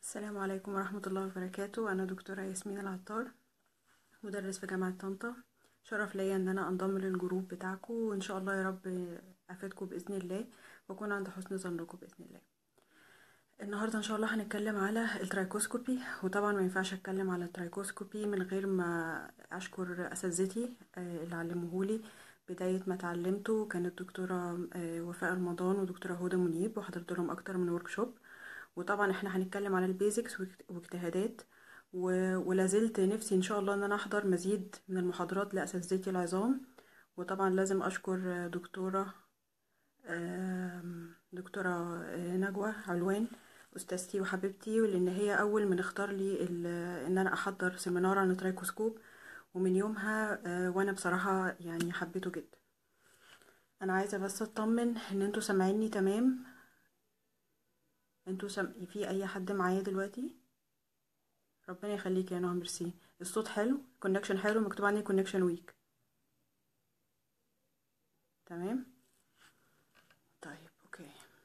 السلام عليكم ورحمة الله وبركاته أنا دكتورة ياسمين العطار مدرس في جامعة طنطا شرف ليا ان انا انضم للجروب بتاعكم وان شاء الله يا رب افيدكم باذن الله واكون عند حسن ظنكم باذن الله النهارده ان شاء الله هنتكلم على الترايكوسكوبي وطبعا ما ينفعش اتكلم على الترايكوسكوبي من غير ما اشكر اساتذتي اللي علموهولي بداية ما اتعلمته كانت دكتورة وفاء رمضان ودكتورة هدى منيب وحضرت لهم اكتر من ورك شوب وطبعا احنا هنتكلم على البيزكس واجتهادات ولازلت نفسي ان شاء الله ان انا احضر مزيد من المحاضرات لاساتذتي العظام وطبعا لازم اشكر دكتورة دكتورة نجوى علوان استاذتي وحبيبتي لان هي اول من اختار لي ان انا احضر سيمينار عن الترايكوسكوب ومن يومها وانا بصراحة يعني حبيته جدا انا عايزة بس اطمن ان انتوا سامعيني تمام انتوا سم... في اي حد معايا دلوقتي ربنا يخليك يا نهى ميرسي الصوت حلو كونكشن حلو مكتوب عندي كونكشن ويك تمام طيب اوكي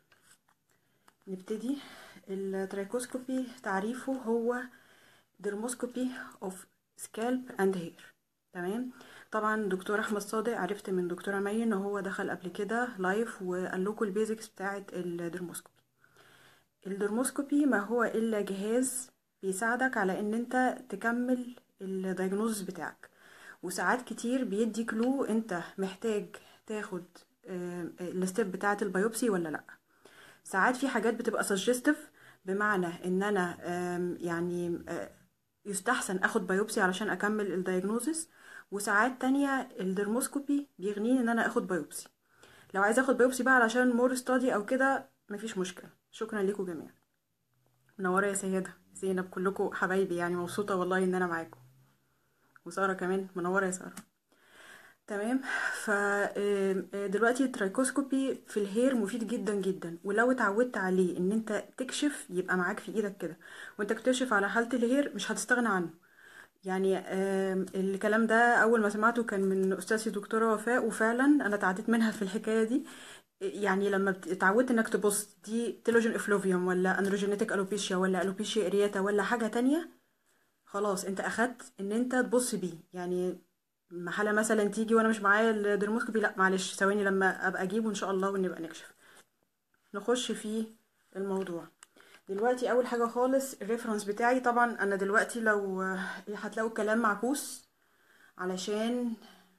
نبتدي الترايكوسكوبي تعريفه هو درموسكوبي اوف سكالب اند هير تمام طبعا دكتور احمد صادق عرفت من دكتوره مي ان هو دخل قبل كده لايف وقال لكم البيزكس بتاعه الدرموسكوبي الدرموسكوبي ما هو الا جهاز بيساعدك على ان انت تكمل الدايجنوزس بتاعك وساعات كتير بيدي كلو انت محتاج تاخد الستيب بتاعه البيوبسي ولا لا ساعات في حاجات بتبقى سجستيف بمعنى ان انا يعني يستحسن اخد بايوبسي علشان اكمل الدايجنوزس وساعات تانية الدرموسكوبي بيغنيني ان انا اخد بايوبسي لو عايزه اخد بايوبسي بقى علشان مور ستادي او كده مفيش مشكله شكرا لكم جميعا منوره يا سيده زينب كلكم حبايبي يعني مبسوطه والله ان انا معاكم وساره كمان منوره يا ساره تمام ف دلوقتي الترايكوسكوبي في الهير مفيد جدا جدا ولو اتعودت عليه ان انت تكشف يبقى معاك في ايدك كده وانت بتكشف على حاله الهير مش هتستغنى عنه يعني الكلام ده اول ما سمعته كان من استاذتي دكتوره وفاء وفعلا انا اتعديت منها في الحكايه دي يعني لما اتعودت انك تبص دي تيلوجين افلوفيوم ولا اندروجينيتك الوبيشيا ولا الوبيشيا ارياتا ولا حاجه تانية خلاص انت اخدت ان انت تبص بيه يعني محاله مثلا تيجي وانا مش معايا الدرموسكوبي لا معلش ثواني لما ابقى اجيبه ان شاء الله ونبقى نكشف نخش في الموضوع دلوقتي اول حاجه خالص الريفرنس بتاعي طبعا انا دلوقتي لو هتلاقوا الكلام معكوس علشان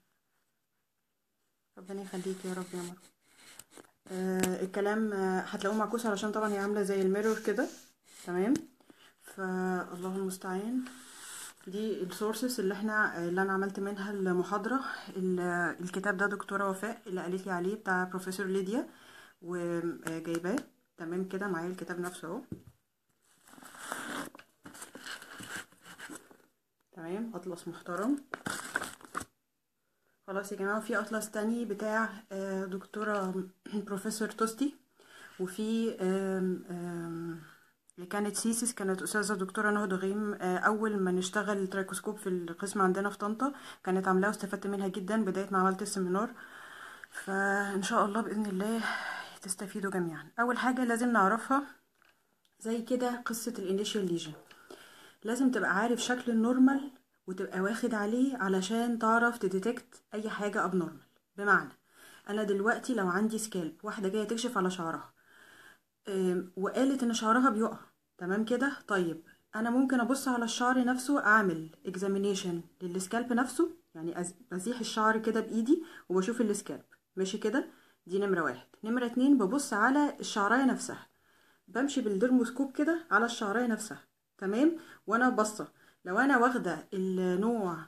ربنا يخليك يا رب يا مروه آه الكلام آه هتلاقوه معكوس علشان طبعا هي عامله زي الميرور كده تمام فالله المستعان دي السورسز اللي احنا اللي انا عملت منها المحاضره الكتاب ده دكتوره وفاء اللي قالت لي عليه بتاع بروفيسور ليديا وجايباه تمام كده معايا الكتاب نفسه اهو تمام اطلس محترم خلاص يا جماعه في اطلس تاني بتاع دكتوره بروفيسور توستي وفي اللي كانت سيسيس كانت استاذه دكتوره نهى دغيم اول ما نشتغل الترايكوسكوب في القسم عندنا في طنطا كانت عاملاه واستفدت منها جدا بدايه ما عملت السيمينار فان شاء الله باذن الله تستفيدوا جميعا اول حاجه لازم نعرفها زي كده قصه الانيشال ليجن لازم تبقى عارف شكل النورمال وتبقى واخد عليه علشان تعرف تديتكت اي حاجه ابنورمال بمعنى انا دلوقتي لو عندي سكالب واحده جايه تكشف على شعرها وقالت ان شعرها بيقع تمام كده طيب انا ممكن ابص على الشعر نفسه اعمل اكزامينيشن للسكالب نفسه يعني بزيح الشعر كده بايدي وبشوف السكالب ماشي كده دي نمره واحد نمره اتنين ببص على الشعرايه نفسها بمشي بالدرموسكوب كده على الشعرايه نفسها تمام وانا باصه لو انا واخده النوع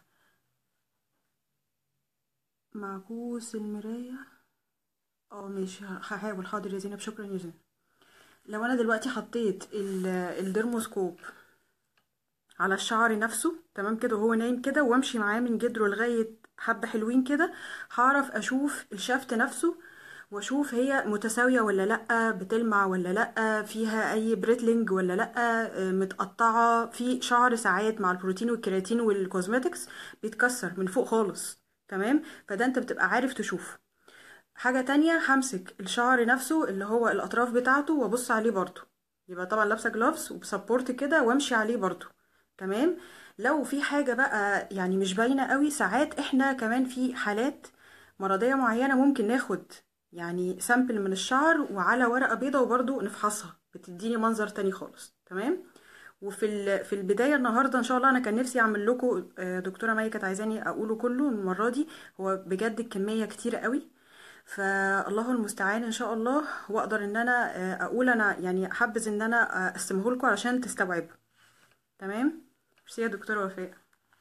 معكوس المرايه اه ماشي هحاول حاضر يا زينب شكرا يا زينب لو انا دلوقتي حطيت الدرموسكوب على الشعر نفسه تمام كده وهو نايم كده وامشي معاه من جدره لغايه حبه حلوين كده هعرف اشوف الشافت نفسه واشوف هي متساويه ولا لا بتلمع ولا لا فيها اي بريتلينج ولا لا متقطعه في شعر ساعات مع البروتين والكرياتين والكوزماتكس بيتكسر من فوق خالص تمام فده انت بتبقى عارف تشوفه حاجة تانية همسك الشعر نفسه اللي هو الأطراف بتاعته وأبص عليه برضو يبقى طبعا لابسه جلوفز وبسبورت كده وامشي عليه برضو تمام لو في حاجه بقى يعني مش باينه قوي ساعات احنا كمان في حالات مرضيه معينه ممكن ناخد يعني سامبل من الشعر وعلى ورقه بيضه وبرضو نفحصها بتديني منظر تاني خالص تمام وفي ال- في البدايه النهارده ان شاء الله انا كان نفسي اعمل لكم آه، دكتوره مي كانت عايزاني اقوله كله المره دي هو بجد الكميه كتيره قوي فالله المستعان ان شاء الله واقدر ان انا آه، اقول انا يعني احبذ ان انا آه، اقسمه لكم علشان تستوعبوا تمام ميرسي يا دكتوره وفاء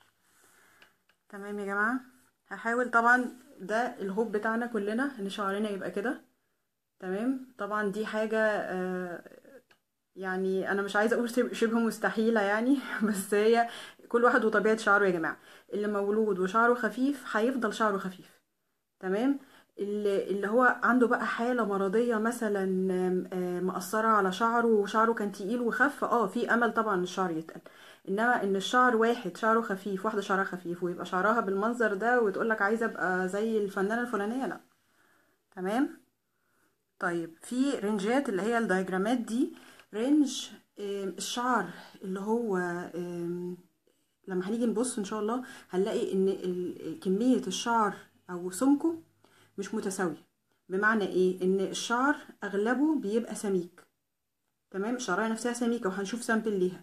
تمام يا جماعه هحاول طبعا ده الهوب بتاعنا كلنا ان شعرنا يبقى كده تمام طبعا دي حاجه آه، يعني انا مش عايزه اقول شب- شبه مستحيله يعني بس هي كل واحد وطبيعه شعره يا جماعه اللي مولود وشعره خفيف هيفضل شعره خفيف تمام اللي اللي هو عنده بقى حاله مرضيه مثلا آم، آم، مأثره على شعره وشعره كان تقيل وخف اه في امل طبعا الشعر يتقل انما ان الشعر واحد شعره خفيف واحده شعرها خفيف ويبقى شعرها بالمنظر ده وتقول لك عايزه ابقى زي الفنانه الفلانيه لا تمام طيب في رينجات اللي هي الدايجرامات دي رينج آم، الشعر اللي هو آم، لما هنيجي نبص ان شاء الله هنلاقي ان ال- كمية الشعر او سمكه مش متساوية بمعنى ايه ان الشعر اغلبه بيبقى سميك تمام الشعرية نفسها سميكة وهنشوف سامبل ليها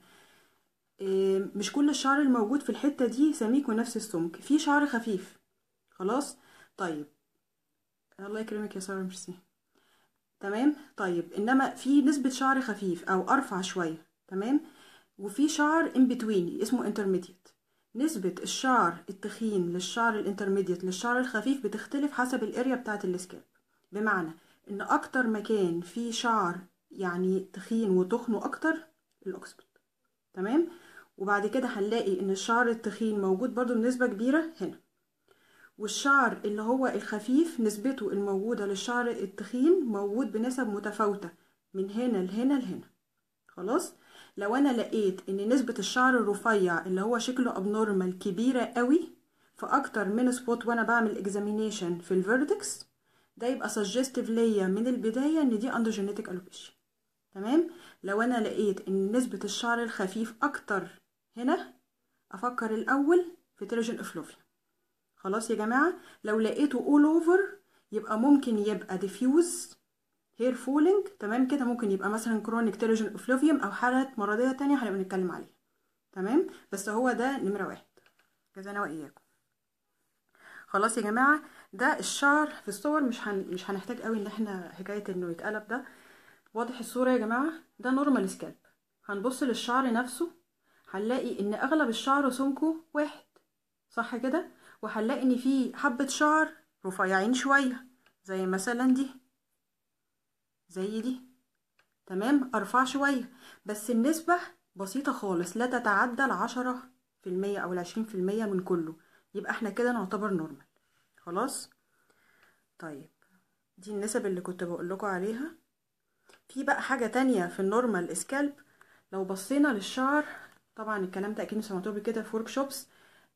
آم، مش كل الشعر الموجود في الحتة دي سميك ونفس السمك في شعر خفيف خلاص طيب الله يكرمك يا سارة ميرسي تمام طيب انما في نسبة شعر خفيف او ارفع شوية تمام وفي شعر in between اسمه intermediate نسبة الشعر التخين للشعر الانترميديت للشعر الخفيف بتختلف حسب الاريا بتاعة السكالب بمعنى ان اكتر مكان فيه شعر يعني تخين وتخنه اكتر الاوكسبت تمام وبعد كده هنلاقي ان الشعر التخين موجود برضو بنسبة كبيرة هنا والشعر اللي هو الخفيف نسبته الموجودة للشعر التخين موجود بنسب متفاوتة من هنا لهنا لهنا خلاص لو انا لقيت ان نسبة الشعر الرفيع اللي هو شكله ابنورمال كبيرة قوي في اكتر من سبوت وانا بعمل اكزامينيشن في الفيرتكس ده يبقى سجستيف ليا من البداية ان دي اندروجينيتك الوبيشيا تمام لو انا لقيت ان نسبة الشعر الخفيف اكتر هنا افكر الاول في تيروجين افلوفيا خلاص يا جماعة لو لقيته all over يبقى ممكن يبقى diffuse هير فولينج تمام كده ممكن يبقى مثلا كرونيك تيروجين افلوفيوم او حالات مرضية تانية هنبقى نتكلم عليها تمام بس هو ده نمرة واحد جزانا واياكم خلاص يا جماعة ده الشعر في الصور مش هن... مش هنحتاج قوي ان احنا حكاية انه يتقلب ده واضح الصورة يا جماعة ده نورمال سكالب هنبص للشعر نفسه هنلاقي ان اغلب الشعر سمكه واحد صح كده وهنلاقي ان في حبة شعر رفيعين شوية زي مثلا دي زي دي تمام ارفع شوية بس النسبة بسيطة خالص لا تتعدى العشرة في المية او العشرين في المية من كله يبقى احنا كده نعتبر نورمال خلاص طيب دي النسب اللي كنت بقول لكم عليها في بقى حاجة تانية في النورمال سكالب لو بصينا للشعر طبعا الكلام ده اكيد سمعتوه قبل كده في ورك شوبس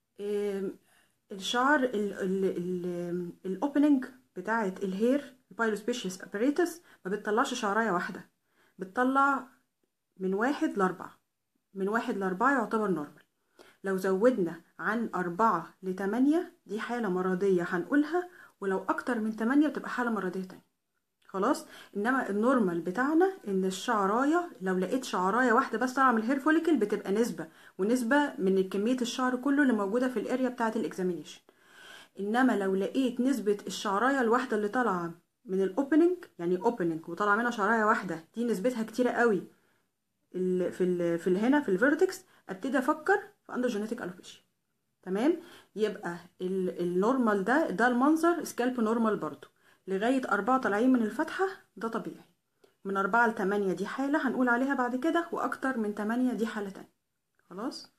الشعر الاوبننج بتاعه الهير البايلوسبيشيس ابريتس ما بتطلعش شعرايه واحده بتطلع من واحد لاربعة من واحد لاربعة يعتبر نورمال لو زودنا عن أربعة لتمانية دي حالة مرضية هنقولها ولو أكتر من تمانية بتبقى حالة مرضية تانية خلاص انما النورمال بتاعنا ان الشعرايه لو لقيت شعرايه واحده بس طالعه من الهير فوليكل بتبقى نسبه ونسبه من كميه الشعر كله اللي موجوده في الاريا بتاعه الاكزامينيشن انما لو لقيت نسبه الشعرايه الواحده اللي طالعه من الاوبننج يعني اوبننج وطالعه منها شعرايه واحده دي نسبتها كتيره قوي ال في ال في ال هنا في الفيرتكس ابتدي افكر في اندروجينيتك الوبيشيا تمام يبقى النورمال ده ده المنظر سكالب نورمال برضو لغاية أربعة طالعين من الفتحة ده طبيعي من أربعة لتمانية دي حالة هنقول عليها بعد كده وأكتر من تمانية دي حالة تانية خلاص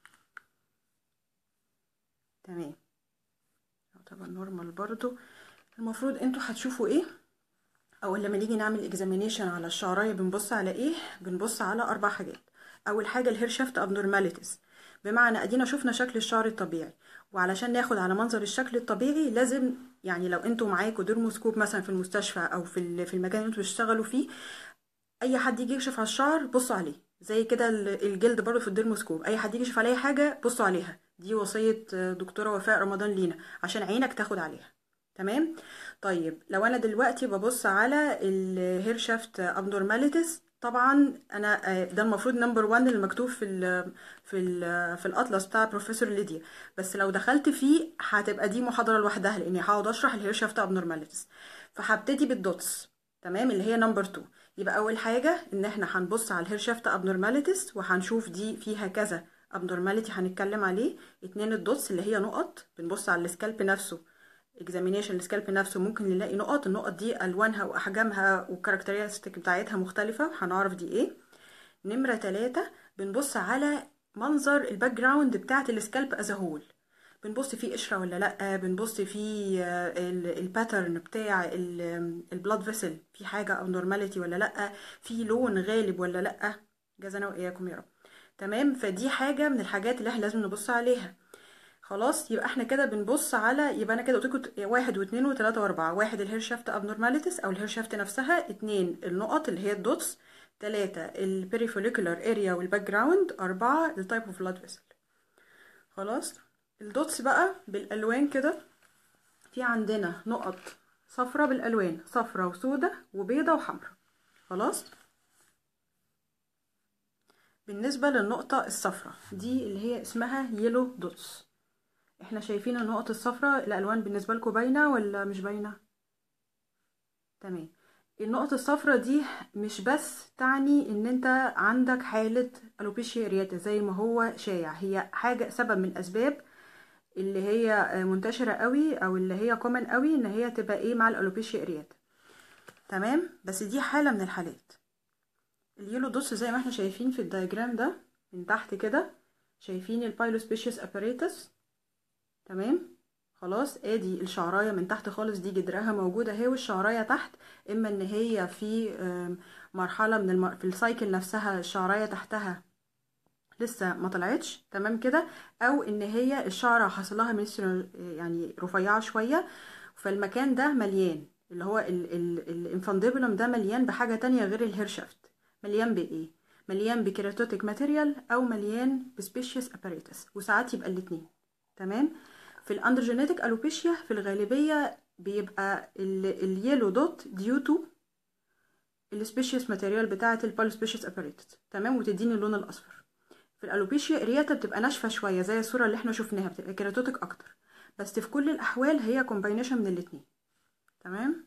تمام يعتبر نورمال برضو المفروض انتوا هتشوفوا ايه او لما نيجي نعمل اكزامينيشن على الشعرايه بنبص على ايه بنبص على اربع حاجات اول حاجه الهير شافت ابنورماليتيز بمعنى ادينا شفنا شكل الشعر الطبيعي وعلشان ناخد على منظر الشكل الطبيعي لازم يعني لو انتوا معاكوا ديرموسكوب مثلا في المستشفى او في في المكان اللي انتوا بتشتغلوا فيه اي حد يجي يكشف على الشعر بصوا عليه زي كده ال- الجلد برضه في الديرموسكوب اي حد يجي يكشف على اي حاجه بصوا عليها دي وصيه آه، دكتوره وفاء رمضان لينا عشان عينك تاخد عليها تمام طيب لو انا دلوقتي ببص على الهير شافت ابنورماليتيز طبعا انا آه، ده المفروض نمبر 1 اللي مكتوب في ال في ال في الاطلس بتاع بروفيسور ليديا بس لو دخلت فيه هتبقى دي محاضره لوحدها لاني هقعد اشرح الهير شافت ابنورماليتيز فهبتدي بالدوتس تمام اللي هي نمبر 2 يبقى اول حاجه ان احنا هنبص على الهير شافت ابنورماليتيز وهنشوف دي فيها كذا ابنورماليتي هنتكلم عليه اتنين الدوتس اللي هي نقط بنبص على السكالب نفسه اكزامينيشن السكالب نفسه ممكن نلاقي نقط النقط دي الوانها واحجامها والكاركترستيك بتاعتها مختلفه هنعرف دي ايه نمره ثلاثة بنبص على منظر الباك جراوند بتاعت السكالب از هول بنبص فيه قشره ولا لا بنبص فيه الباترن بتاع البلاد فيسل في حاجه او نورماليتي ولا لا في لون غالب ولا لا جزانا واياكم يا رب تمام فدي حاجه من الحاجات اللي احنا لازم نبص عليها خلاص يبقى احنا كده بنبص على يبقى انا كده قلت لكم واحد واثنين وثلاثة واربعة واحد الهير شافت ابنورماليتيز او الهير شافت نفسها اتنين النقط اللي هي الدوتس تلاتة البيريفوليكولار اريا والباك جراوند اربعة التايب اوف بلاد فيسل خلاص الدوتس بقى بالالوان كده في عندنا نقط صفرة بالالوان صفرة وسودة وبيضة وحمرا خلاص بالنسبة للنقطة الصفراء دي اللي هي اسمها يلو دوتس احنا شايفين النقط الصفراء الالوان بالنسبة لكم باينة ولا مش باينة تمام النقط الصفراء دي مش بس تعني ان انت عندك حالة الوبيشيا رياتا زي ما هو شايع هي حاجة سبب من اسباب اللي هي منتشرة قوي او اللي هي كومن قوي ان هي تبقى ايه مع الالوبيشيا رياتا تمام بس دي حالة من الحالات اليلو دوتس زي ما احنا شايفين في الدياجرام ده من تحت كده شايفين البايلوسبيشيس اباريتس تمام خلاص ادي الشعرايه من تحت خالص دي جدرها موجوده اهي والشعرايه تحت اما ان هي في آم، مرحله من الم... في السايكل نفسها الشعرايه تحتها لسه ما طلعتش تمام كده او ان هي الشعره حصل لها منسترال يعني رفيعه شويه فالمكان ده مليان اللي هو الانفانديبولم ده مليان بحاجه تانية غير الهير شافت مليان بايه مليان بكيراتوتيك ماتيريال او مليان بسبيشيس اباريتس وساعات يبقى الاتنين تمام في الاندروجينيتك الوبيشيا في الغالبيه بيبقى اليلو دوت ديو تو السبيشيس ماتيريال بتاعه البالوسبيشيس اباريتس تمام وتديني اللون الاصفر في الالوبيشيا ارياتا بتبقى ناشفه شويه زي الصوره اللي احنا شفناها بتبقى كيراتوتيك اكتر بس في كل الاحوال هي كومباينيشن من الاتنين تمام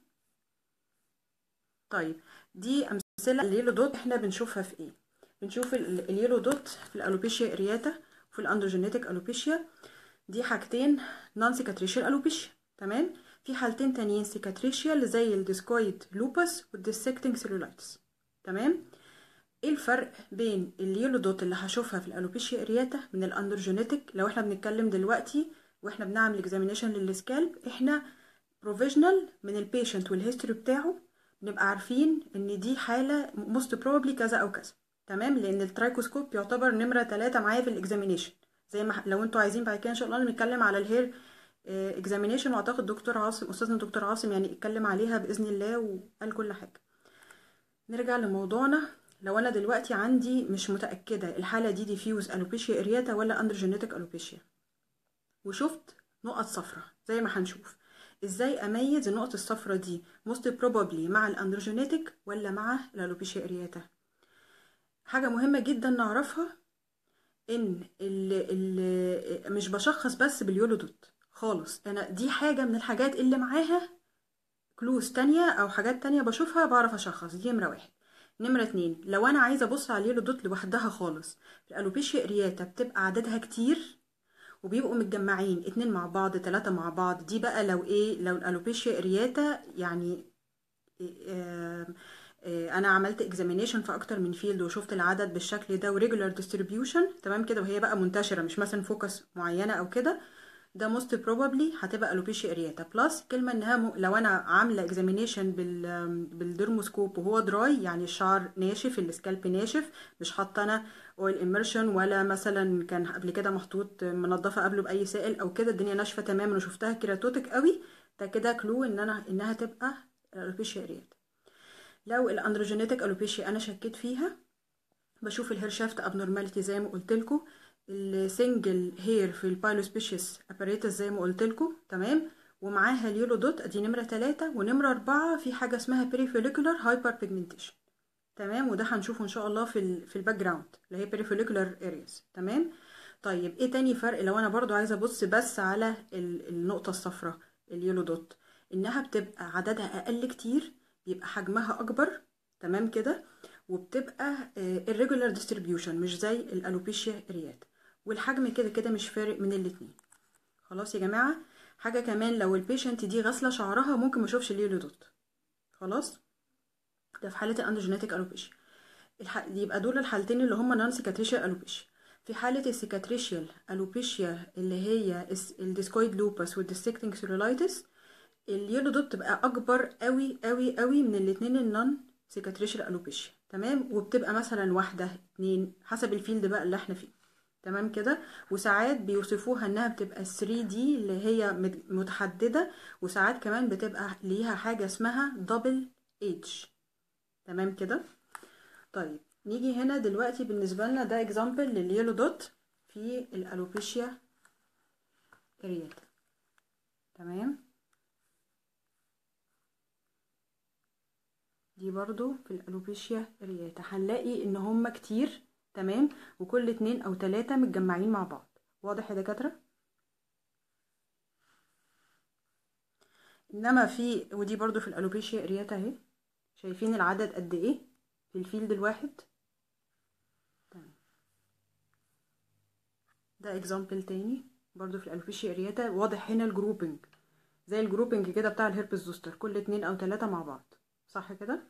طيب دي امثله اليلو دوت احنا بنشوفها في ايه بنشوف ال- اليلو دوت في الالوبيشيا ارياتا وفي الاندروجينيتك الوبيشيا دي حاجتين نون سيكاتريشيال الوبيشيا تمام في حالتين تانيين سيكاتريشيال زي الديسكويد لوبس والديسكتنج سيلولايتس تمام ايه الفرق بين اليلو دوت اللي هشوفها في الالوبيشيا ارياتا من الاندروجينيتك لو احنا بنتكلم دلوقتي واحنا بنعمل اكزامينيشن للسكالب احنا بروفيشنال من البيشنت والهيستوري بتاعه نبقى عارفين ان دي حاله موست بروبلي كذا او كذا تمام لان الترايكوسكوب يعتبر نمره ثلاثة معايا في الاكزامينيشن زي ما لو انتوا عايزين بعد كده ان شاء الله نتكلم على الهير اكزامينيشن واعتقد دكتور عاصم استاذنا دكتور عاصم يعني اتكلم عليها باذن الله وقال كل حاجه نرجع لموضوعنا لو انا دلوقتي عندي مش متاكده الحاله دي ديفيوز الوبيشيا ارياتا ولا اندروجينيتك الوبيشيا وشفت نقط صفراء زي ما هنشوف ازاي اميز النقط الصفراء دي most probably مع الاندروجينيتك ولا مع الالوبيشيا ارياتا حاجه مهمه جدا نعرفها ان ال ال مش بشخص بس باليولو دوت خالص انا دي حاجه من الحاجات اللي معاها كلوز تانية او حاجات تانية بشوفها بعرف اشخص دي نمره واحد نمرة اتنين لو انا عايزة ابص على اليلو دوت لوحدها خالص الالوبيشيا ارياتا بتبقى عددها كتير وبيبقوا متجمعين اتنين مع بعض تلاتة مع بعض دي بقى لو ايه لو الالوبيشيا ارياتا يعني آه آه انا عملت اكزامينيشن في اكتر من فيلد وشفت العدد بالشكل ده وريجولار ديستريبيوشن تمام كده وهي بقى منتشره مش مثلا فوكس معينه او كده ده موست بروبابلي هتبقى الوبيشيا ارياتا بلس كلمه انها م... لو انا عامله اكزامينيشن بال بالديرموسكوب وهو دراي يعني الشعر ناشف السكالب ناشف مش حاطه انا اويل اميرشن ولا مثلا كان قبل كده محطوط منضفه قبله باي سائل او كده الدنيا ناشفه تماما وشفتها كيراتوتك قوي ده كده كلو ان انا انها تبقى الوبيشيا ارياتا لو الاندروجينيتك الوبيشيا انا شكيت فيها بشوف الهير شافت ابنورماليتي زي ما قلت لكم السنجل هير في البايلوسبيشيس اباريتس زي ما قلت لكم تمام ومعاها اليولو دوت ادي نمره 3 ونمره 4 في حاجه اسمها بريفوليكولار هايبر بيجمنتيشن تمام وده هنشوفه ان شاء الله في ال في الباك جراوند اللي هي بريفوليكولار ارياز تمام طيب ايه تاني فرق لو انا برضو عايزه ابص بس على النقطه الصفراء اليولو دوت انها بتبقى عددها اقل كتير بيبقى حجمها اكبر تمام كده وبتبقى irregular distribution مش زي الالوبيشيا اريات والحجم كده كده مش فارق من الاتنين خلاص يا جماعه حاجه كمان لو البيشنت دي غاسله شعرها ممكن ما اشوفش اليولو دوت خلاص ده في حاله الاندروجينيتك الوبيشيا الح... يبقى دول الحالتين اللي هما نون سيكاتريشيال الوبيشيا في حالة السيكاتريشيال الوبيشيا اللي هي الديسكويد لوبس والديستكتنج سيرولايتس اليولو دوت بتبقى اكبر قوي قوي قوي من الاتنين النون سيكاتريشيال الوبيشيا تمام وبتبقى مثلا واحدة اتنين حسب الفيلد بقى اللي احنا فيه تمام كده وساعات بيوصفوها انها بتبقى 3 دي اللي هي متحددة وساعات كمان بتبقى ليها حاجة اسمها دبل ايدج تمام كده طيب نيجي هنا دلوقتي بالنسبة لنا ده اكزامبل لليلو دوت في الالوبيشيا ارياتا تمام دي برضو في الالوبيشيا ارياتا هنلاقي ان هما كتير تمام وكل اتنين او تلاتة متجمعين مع بعض واضح يا دكاترة انما في ودي برضو في الالوبيشيا ارياتا اهي شايفين العدد قد ايه في الفيلد الواحد تمام ده اكزامبل تاني برضو في الالوبيشيا ارياتا واضح هنا الجروبنج زي الجروبنج كده بتاع الهربس زوستر كل اتنين او تلاتة مع بعض صح كده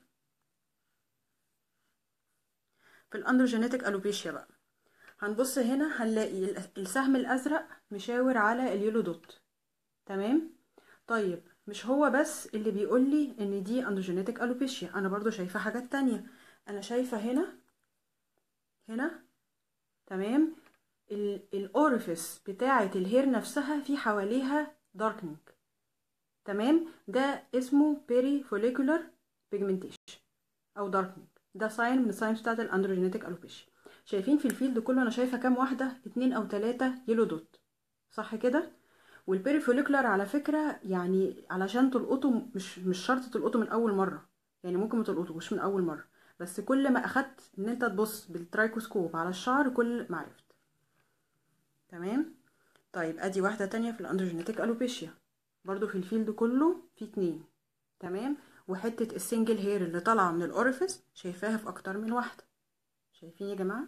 في الاندروجينيتك الوبيشيا بقى هنبص هنا هنلاقي السهم الازرق مشاور على اليولو دوت تمام طيب مش هو بس اللي بيقول لي ان دي اندروجينيتك الوبيشيا انا برضو شايفه حاجات تانية انا شايفه هنا هنا تمام الاوريفيس بتاعه الهير نفسها في حواليها داركنينج تمام ده اسمه بيري فوليكولار بيجمنتيشن او داركنينج ده ساين من الساينز بتاعت الاندروجينيتك الوبيشيا شايفين في الفيلد كله انا شايفه كام واحده اتنين او تلاتة يلو دوت صح كده والبيري فوليكولار على فكره يعني علشان تلقطه مش مش شرط تلقطه من اول مره يعني ممكن ما تلقطوش من اول مره بس كل ما اخدت ان انت تبص بالترايكوسكوب على الشعر كل ما عرفت تمام طيب ادي واحده تانية في الاندروجينيتك الوبيشيا برضو في الفيلد كله في اتنين تمام وحتة السنجل هير اللي طالعة من الأوريفيس شايفاها في أكتر من واحدة شايفين يا جماعة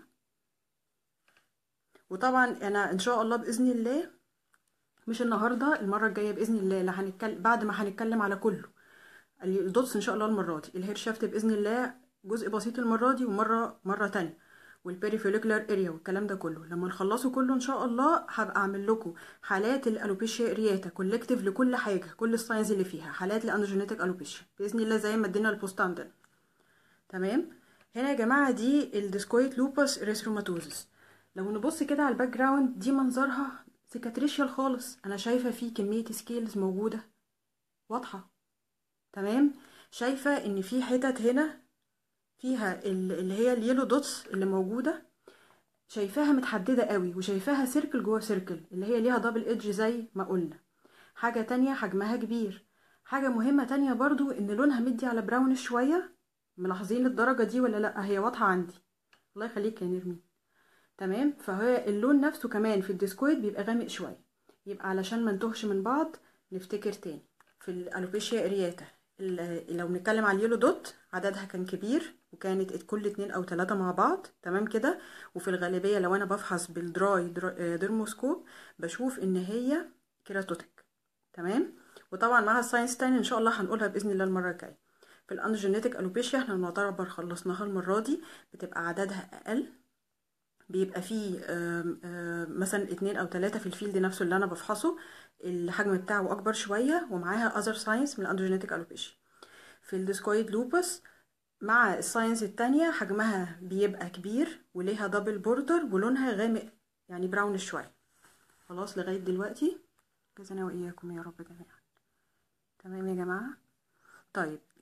وطبعا أنا إن شاء الله بإذن الله مش النهاردة المرة الجاية بإذن الله لا هنتكلم بعد ما هنتكلم على كله الدوتس إن شاء الله المرة دي الهير شافت بإذن الله جزء بسيط المرة دي ومرة مرة تانية والبيريفوليكولار اريا والكلام ده كله لما نخلصه كله ان شاء الله هبقى اعمل لكم حالات الالوبيشيا ارياتا كولكتيف لكل حاجه كل الساينز اللي فيها حالات الاندروجينيتك الوبيشيا باذن الله زي ما ادينا البوست عندنا تمام هنا يا جماعه دي الديسكويت لوبس ريثروماتوزس لو نبص كده على الباك جراوند دي منظرها سيكاتريشيال خالص انا شايفه فيه كميه سكيلز موجوده واضحه تمام شايفه ان في حتت هنا فيها اللي هي اليلو دوتس اللي موجوده شايفاها متحدده قوي وشايفاها سيركل جوه سيركل اللي هي ليها دبل ايدج زي ما قلنا حاجه تانية حجمها كبير حاجه مهمه تانية برضو ان لونها مدي على براون شويه ملاحظين الدرجه دي ولا لا هي واضحه عندي الله يخليك يا نرمين تمام فهي اللون نفسه كمان في الديسكويد بيبقى غامق شويه يبقى علشان ما نتوهش من بعض نفتكر تاني في الالوبيشيا ارياتا لو بنتكلم على اليولو دوت عددها كان كبير وكانت كل اتنين او تلاتة مع بعض تمام كده وفي الغالبية لو انا بفحص بالدراي ديرموسكوب بشوف ان هي كيراتوتيك تمام وطبعا معاها الساينس تاني ان شاء الله هنقولها باذن الله المرة الجاية في الاندروجينيتك الوبيشيا احنا نعتبر خلصناها المرة دي بتبقى عددها اقل بيبقى فيه آم آم مثلا اتنين او تلاتة في الفيلد نفسه اللي انا بفحصه الحجم بتاعه اكبر شوية ومعاها other science من الاندروجينيتك الوبيشيا في الديسكويد لوبس مع الساينس التانية حجمها بيبقى كبير وليها دبل بوردر ولونها غامق يعني براون شوية خلاص لغاية دلوقتي جزانا وإياكم يا رب جميعا تمام يا جماعة طيب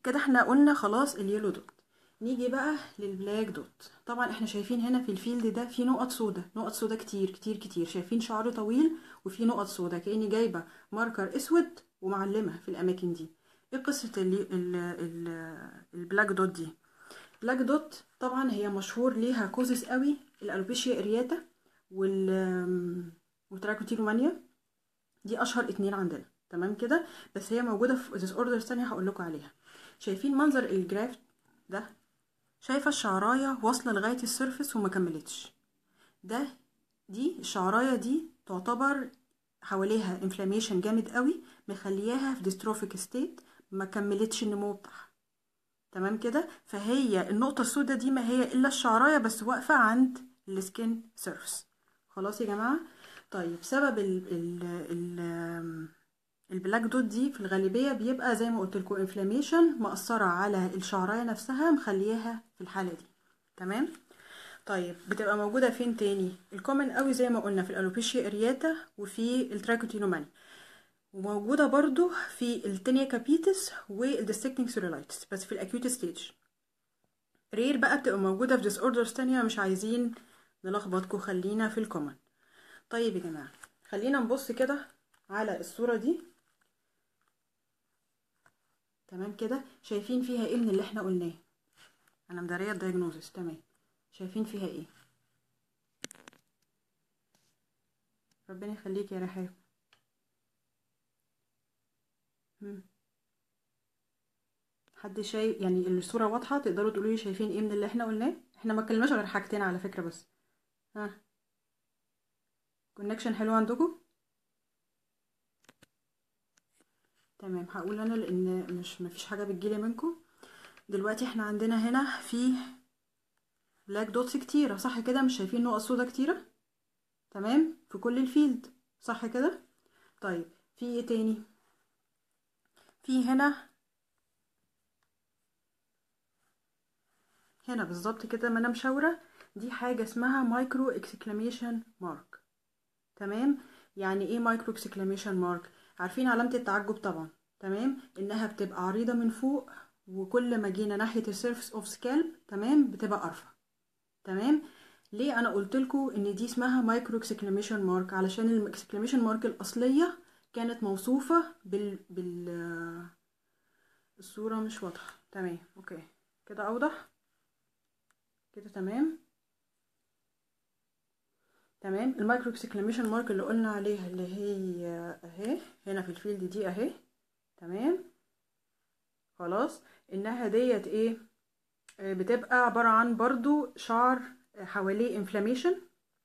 كده احنا قلنا خلاص اليلو دوت نيجي بقى للبلاك دوت طبعا احنا شايفين هنا في الفيلد ده في نقط سودا نقط سودا كتير كتير كتير شايفين شعره طويل وفي نقط سودا كأني جايبة ماركر اسود ومعلمة في الاماكن دي ايه قصة ال ال ال البلاك دوت دي بلاك دوت طبعا هي مشهور ليها كوزس قوي الالوبيشيا ارياتا وال وتراكوتيرومانيا دي اشهر اتنين عندنا تمام كده بس هي موجودة في ديس اوردرز تانية هقول لكم عليها شايفين منظر الجراف ده شايفة الشعراية واصلة لغاية السيرفس وما كملتش ده دي الشعراية دي تعتبر حواليها انفلاميشن جامد قوي مخلياها في ديستروفيك ستيت ما كملتش النمو بتاعها تمام كده فهي النقطة السوداء دي ما هي إلا الشعراية بس واقفة عند السكين سيرفس خلاص يا جماعة طيب سبب ال ال ال البلاك دوت دي في الغالبية بيبقى زي ما قلت لكم انفلاميشن مأثرة على الشعراية نفسها مخلياها في الحالة دي تمام طيب بتبقى موجودة فين تاني الكومن قوي زي ما قلنا في الالوبيشيا ارياتا وفي التراكوتينوماني وموجودة برضو في التينيا كابيتس والديستكتنج سيرولايتس بس في الاكيوت ستيج رير بقى بتبقى موجودة في ديس اوردرز تانية مش عايزين نلخبطكم خلينا في الكومن طيب يا جماعة خلينا نبص كده على الصورة دي تمام كده شايفين فيها ايه من اللي احنا قلناه انا مداريه الدايجنوزس تمام شايفين فيها ايه ربنا يخليك يا رحاب حد شايف يعني الصوره واضحه تقدروا تقولوا لي شايفين ايه من اللي احنا قلناه احنا ما اتكلمناش غير حاجتين على فكره بس ها كونكشن حلو عندكم تمام هقول انا لان مش مفيش حاجه بتجيلي منكم دلوقتي احنا عندنا هنا في بلاك دوتس كتيره صح كده مش شايفين نقط سودا كتيره تمام في كل الفيلد صح كده طيب في ايه تاني في هنا هنا بالظبط كده ما انا مشاوره دي حاجه اسمها مايكرو اكسكلاميشن مارك تمام يعني ايه مايكرو اكسكلاميشن مارك عارفين علامة التعجب طبعا تمام انها بتبقى عريضة من فوق وكل ما جينا ناحية السيرفس اوف سكالب تمام بتبقى ارفع تمام ليه انا قلت لكم ان دي اسمها مايكرو اكسكلاميشن مارك علشان الاكسكلاميشن مارك الاصلية كانت موصوفة بال بال الصورة مش واضحة تمام اوكي كده اوضح كده تمام تمام المايكرو اكسكلاميشن مارك اللي قلنا عليها اللي هي اهي هنا في الفيلد دي اهي تمام خلاص انها ديت ايه بتبقى عبارة عن برضو شعر حواليه انفلاميشن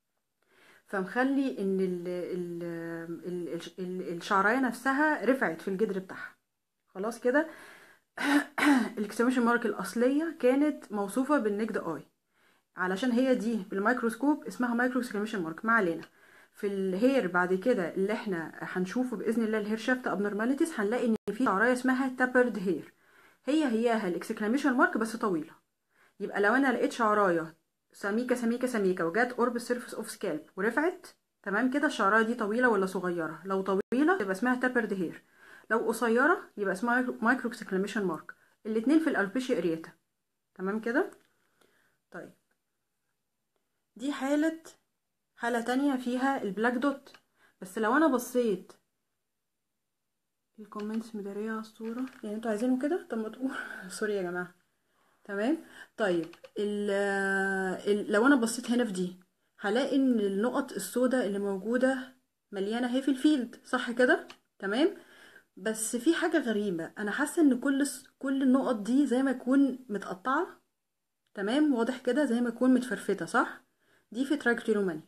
فمخلي ان ال ال ال ال الشعرايه نفسها رفعت في الجدر بتاعها خلاص كده الاكسكلاميشن مارك الاصليه كانت موصوفه بالنكد اي علشان هي دي بالميكروسكوب اسمها مايكرو اكسكلاميشن مارك ما علينا في الهير بعد كده اللي احنا هنشوفه باذن الله الهير شافت ابنورماليتيز هنلاقي ان في شعرايه اسمها تابرد هير هي هياها الاكسكلاميشن مارك بس طويله يبقى لو انا لقيت شعرايه سميكه سميكه سميكه وجات قرب السيرفيس اوف سكالب ورفعت تمام كده الشعرايه دي طويله ولا صغيره لو طويله يبقى اسمها تابرد هير لو قصيره يبقى اسمها مايكرو اكسكلاميشن مارك الاتنين في الالبيشيا اريتا تمام كده طيب دي حالة حالة تانية فيها البلاك دوت بس لو انا بصيت الكومنتس مدارية على الصورة يعني انتوا عايزينه كده طب ما تقول سوري يا جماعة تمام طيب ال ال لو انا بصيت هنا في دي هلاقي ان النقط السوداء اللي موجودة مليانة اهي في الفيلد صح كده تمام بس في حاجة غريبة انا حاسة ان كل كل النقط دي زي ما يكون متقطعة تمام واضح كده زي ما يكون متفرفتة صح دي في تراكتيروماني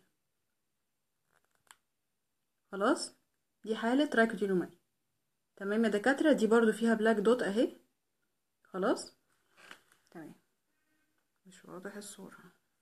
خلاص دي حالة تراكتيروماني تمام يا دكاترة دي برضو فيها بلاك دوت اهي خلاص تمام مش واضح الصورة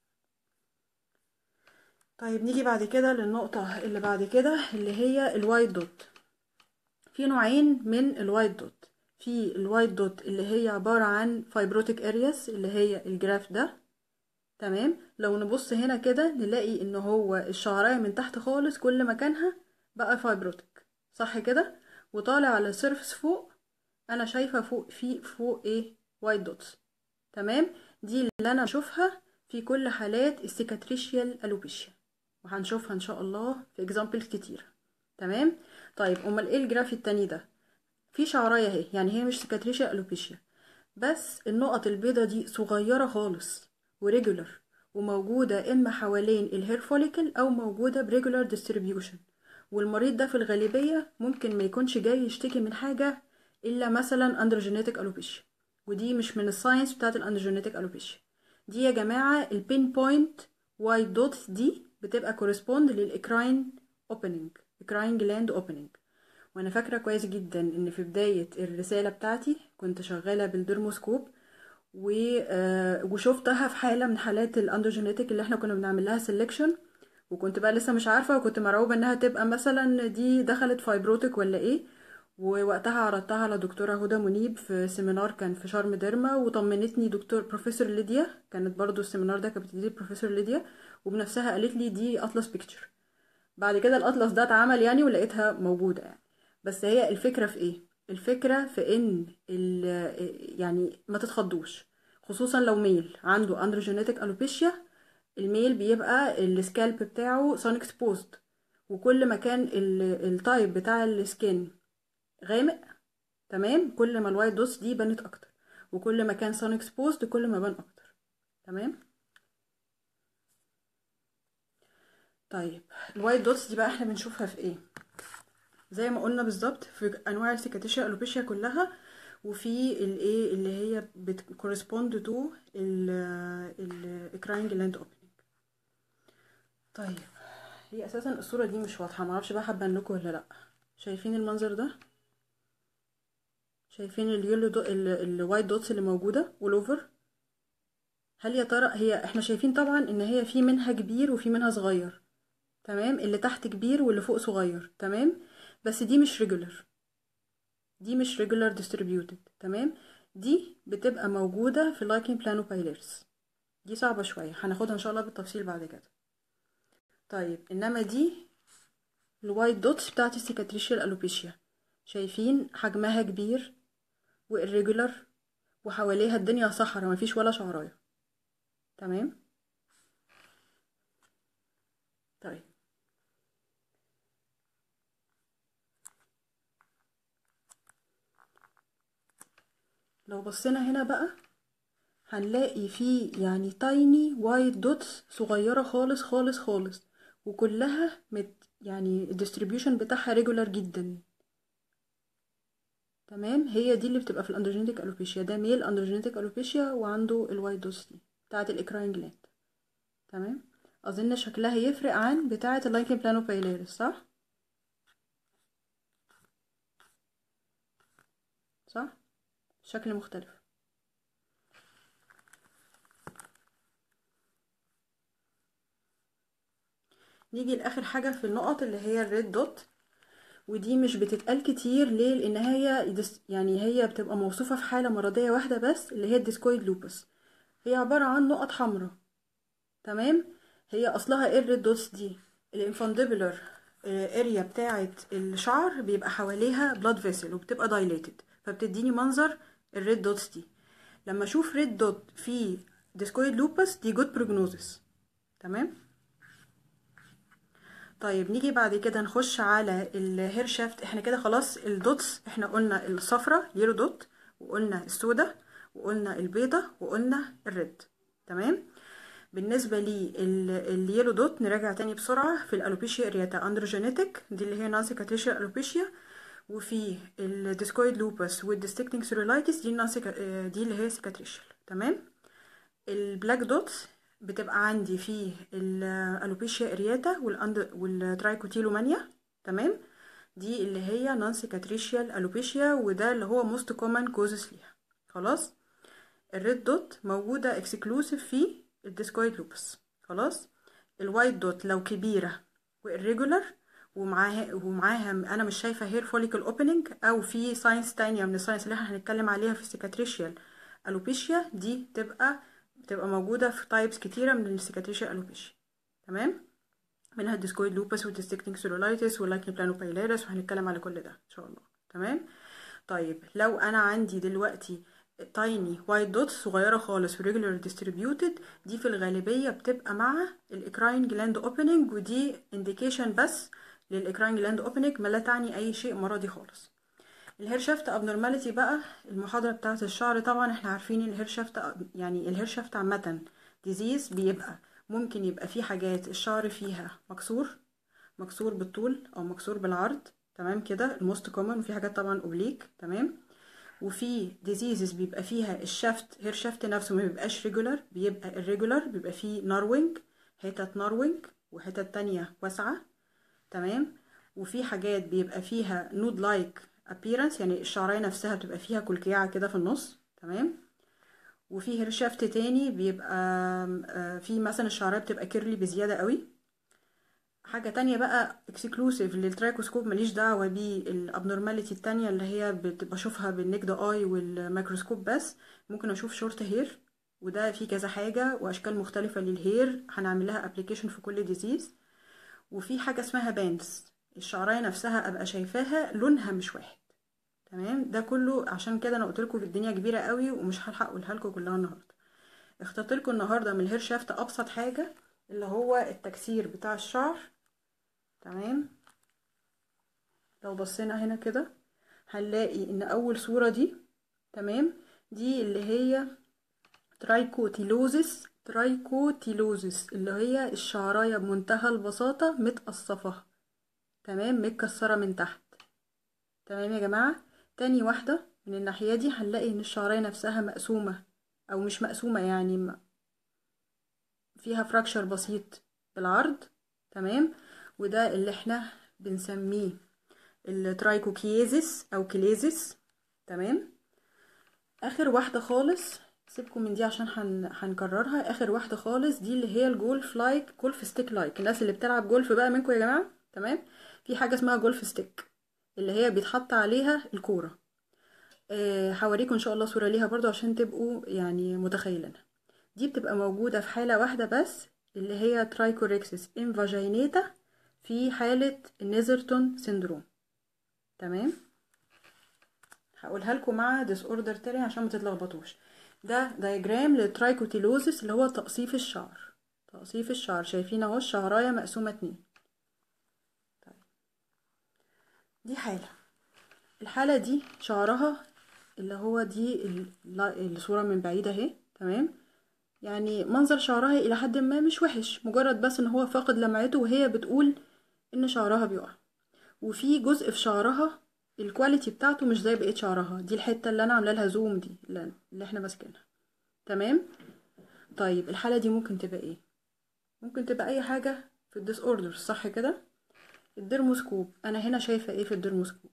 طيب نيجي بعد كده للنقطة اللي بعد كده اللي هي الوايت دوت في نوعين من الوايت دوت في الوايت دوت اللي هي عبارة عن فايبروتيك ارياس اللي هي الجراف ده تمام لو نبص هنا كده نلاقي ان هو الشعرايه من تحت خالص كل مكانها بقى فايبروتيك صح كده وطالع على السيرفس فوق انا شايفه فوق في فوق ايه وايت دوتس تمام دي اللي انا اشوفها في كل حالات السيكاتريشيال الوبيشيا وهنشوفها ان شاء الله في اكزامبلز كتير تمام طيب امال ايه الجراف التاني ده في شعرايه اهي يعني هي مش سيكاتريشيال الوبيشيا بس النقط البيضة دي صغيرة خالص وريجولر وموجودة إما حوالين الهير فوليكل أو موجودة بريجولار ديستريبيوشن والمريض ده في الغالبية ممكن ما يكونش جاي يشتكي من حاجة إلا مثلا أندروجينيتك ألوبيشيا ودي مش من الساينس بتاعت الأندروجينيتك ألوبيشيا دي يا جماعة البين بوينت وايت دوتس دي بتبقى كورسبوند للإكراين اوبننج إكراين جلاند اوبننج وانا فاكره كويس جدا ان في بدايه الرساله بتاعتي كنت شغاله بالديرموسكوب و... آه وشفتها في حاله من حالات الاندروجينيتك اللي احنا كنا بنعمل لها سيلكشن وكنت بقى لسه مش عارفه وكنت مرعوبه انها تبقى مثلا دي دخلت فايبروتك ولا ايه ووقتها عرضتها على دكتوره هدى منيب في سيمينار كان في شرم ديرما وطمنتني دكتور بروفيسور ليديا كانت برضو السيمينار ده كانت بتدي بروفيسور ليديا وبنفسها قالت لي دي اطلس بيكتشر بعد كده الاطلس ده اتعمل يعني ولقيتها موجوده يعني بس هي الفكرة في ايه الفكرة في ان يعني ما تتخضوش خصوصا لو ميل عنده اندروجينيتك الوبيشيا الميل بيبقى السكالب بتاعه سان اكسبوزد وكل ما كان التايب بتاع السكين غامق تمام كل ما الوايت دوتس دي بانت اكتر وكل ما كان سان اكسبوزد كل ما بان اكتر تمام طيب الوايت دوتس دي بقى احنا بنشوفها في ايه زي ما قلنا بالظبط في انواع السيكاتيشيا الوبيشيا كلها وفي الايه اللي هي بتكورسبوند تو الاكراين جلاند اوبننج طيب هي اساسا الصوره دي مش واضحه معرفش بقى حابه لكم ولا لا شايفين المنظر ده شايفين اليولو دو الوايت دوتس اللي موجوده والاوفر هل يا ترى هي احنا شايفين طبعا ان هي في منها كبير وفي منها صغير تمام اللي تحت كبير واللي فوق صغير تمام بس دي مش ريجولر دي مش ريجولر ديستريبيوتد تمام دي بتبقى موجودة في لايكين بلانو بايلرز دي صعبة شوية هناخدها ان شاء الله بالتفصيل بعد كده طيب انما دي الوايت دوتس بتاعت السيكاتريشيال الوبيشيا شايفين حجمها كبير والريجولر وحواليها الدنيا صحرا مفيش ولا شعرايه تمام طيب لو بصينا هنا بقى هنلاقي فيه يعني تايني وايت دوتس صغيرة خالص خالص خالص وكلها مت يعني الديستريبيوشن بتاعها ريجولار جدا تمام هي دي اللي بتبقى في الاندروجينيتك الوبيشيا ده ميل اندروجينيتك الوبيشيا وعنده الوايت دوتس دي بتاعة الاكراين جلاند تمام اظن شكلها يفرق عن بتاعة اللايكن بلانو بايليرس صح صح شكل مختلف نيجي لاخر حاجه في النقط اللي هي الريد دوت ودي مش بتتقال كتير ليه لان هي يعني هي بتبقى موصوفه في حاله مرضيه واحده بس اللي هي الديسكويد لوبس هي عباره عن نقط حمراء تمام هي اصلها ايه الريد دوتس دي الانفانديبولار اريا بتاعه الشعر بيبقى حواليها بلاد فيسل وبتبقى دايليتد فبتديني منظر الريد دوتس دي لما اشوف ريد دوت في ديسكويد لوبس دي جود بروجنوزس تمام طيب نيجي بعد كده نخش على الهير شافت احنا كده خلاص الدوتس احنا قلنا الصفرة يلو دوت وقلنا السودة وقلنا البيضة وقلنا الريد تمام بالنسبة لي اليلو دوت نراجع تاني بسرعة في الالوبيشيا ارياتا اندروجينيتك دي اللي هي نانسي كاتريشيا الوبيشيا وفي الديسكويد لوبس والديستكتنج سيرولايتس دي دي اللي هي سيكاتريشيال تمام البلاك دوتس بتبقى عندي في الالوبيشيا ارياتا والترايكوتيلومانيا تمام دي اللي هي نون سيكاتريشيال الوبيشيا وده اللي هو موست كومن كوزس ليها خلاص الريد دوت موجودة اكسكلوسيف في الديسكويد لوبس خلاص الوايت دوت لو كبيرة والريجولر ومعاها ومعاها انا مش شايفه هير فوليكل اوبننج او في ساينس تانية من الساينس اللي احنا هنتكلم عليها في السيكاتريشيال الوبيشيا دي تبقى بتبقى موجوده في تايبس كتيره من السيكاتريشيال الوبيشيا تمام منها الديسكويد لوبس والديستكتنج سيرولايتس واللايكن بلانوبايلاريس وهنتكلم على كل ده ان شاء الله تمام طيب لو انا عندي دلوقتي تايني وايت دوتس صغيرة خالص ريجولار ديستريبيوتد دي في الغالبية بتبقى مع الاكراين جلاند اوبننج ودي انديكيشن بس للاكراين جلاند اوبننج ما لا تعني اي شيء مرضي خالص الهير شافت ابنورماليتي بقى المحاضرة بتاعة الشعر طبعا احنا عارفين الهير شافت يعني الهير شافت عامة ديزيز بيبقى ممكن يبقى في حاجات الشعر فيها مكسور مكسور بالطول او مكسور بالعرض تمام كده الموست كومن وفي حاجات طبعا اوبليك تمام وفي ديزيزز بيبقى فيها الشفت هير شفت نفسه ما بيبقاش ريجولار بيبقى irregular بيبقى فيه ناروينج حتت ناروينج وحتت تانية واسعة تمام وفي حاجات بيبقى فيها نود لايك appearance يعني الشعرية نفسها بتبقى فيها كلكيعة كده في النص تمام وفي هير شافت تاني بيبقى في مثلا الشعرية بتبقى كيرلي بزيادة قوي حاجة تانية بقى اكسكلوسيف للترايكوسكوب ماليش دعوة بالابنورماليتي التانية اللي هي بشوفها بالنكد اي والميكروسكوب بس ممكن اشوف شورت هير وده فيه كذا حاجة واشكال مختلفة للهير هنعمل لها ابلكيشن في كل ديزيز وفي حاجة اسمها باندز الشعراية نفسها ابقى شايفاها لونها مش واحد تمام ده كله عشان كده انا قلت لكم الدنيا كبيرة قوي ومش هلحق اقولها لكم كلها النهارده اخترت لكم النهارده من الهير شافت ابسط حاجة اللي هو التكسير بتاع الشعر تمام لو بصينا هنا كده هنلاقي ان اول صورة دي تمام دي اللي هي ترايكوتيلوزيس ترايكوتيلوزيس اللي هي الشعراية بمنتهى البساطة متقصفة تمام متكسرة من تحت تمام يا جماعة تاني واحدة من الناحية دي هنلاقي ان الشعراية نفسها مقسومة او مش مقسومة يعني فيها فراكشر بسيط بالعرض تمام وده اللي احنا بنسميه الترايكوكيزيس او كليزيس تمام اخر واحدة خالص سيبكم من دي عشان هن... هنكررها اخر واحدة خالص دي اللي هي الجولف لايك جولف ستيك لايك الناس اللي بتلعب جولف بقى منكم يا جماعة تمام في حاجة اسمها جولف ستيك اللي هي بيتحط عليها الكورة أه هوريكم ان شاء الله صورة ليها برضو عشان تبقوا يعني متخيلينها دي بتبقى موجودة في حالة واحدة بس اللي هي ترايكوريكسيس انفاجينيتا في حالة النيزرتون سيندروم تمام هقولها لكم مع ديس اوردر تاني عشان ما تتلخبطوش ده دايجرام للترايكوتيلوزيس اللي هو تقصيف الشعر تقصيف الشعر شايفين اهو الشعرايه مقسومه اتنين طيب. دي حاله الحاله دي شعرها اللي هو دي الصوره من بعيد اهي تمام يعني منظر شعرها الى حد ما مش وحش مجرد بس ان هو فاقد لمعته وهي بتقول ان شعرها بيقع وفي جزء في شعرها الكواليتي بتاعته مش زي بقيه شعرها دي الحته اللي انا عامله لها زوم دي اللي احنا ماسكينها تمام طيب الحاله دي ممكن تبقى ايه ممكن تبقى اي حاجه في الديس اوردر صح كده الديرموسكوب انا هنا شايفه ايه في الديرموسكوب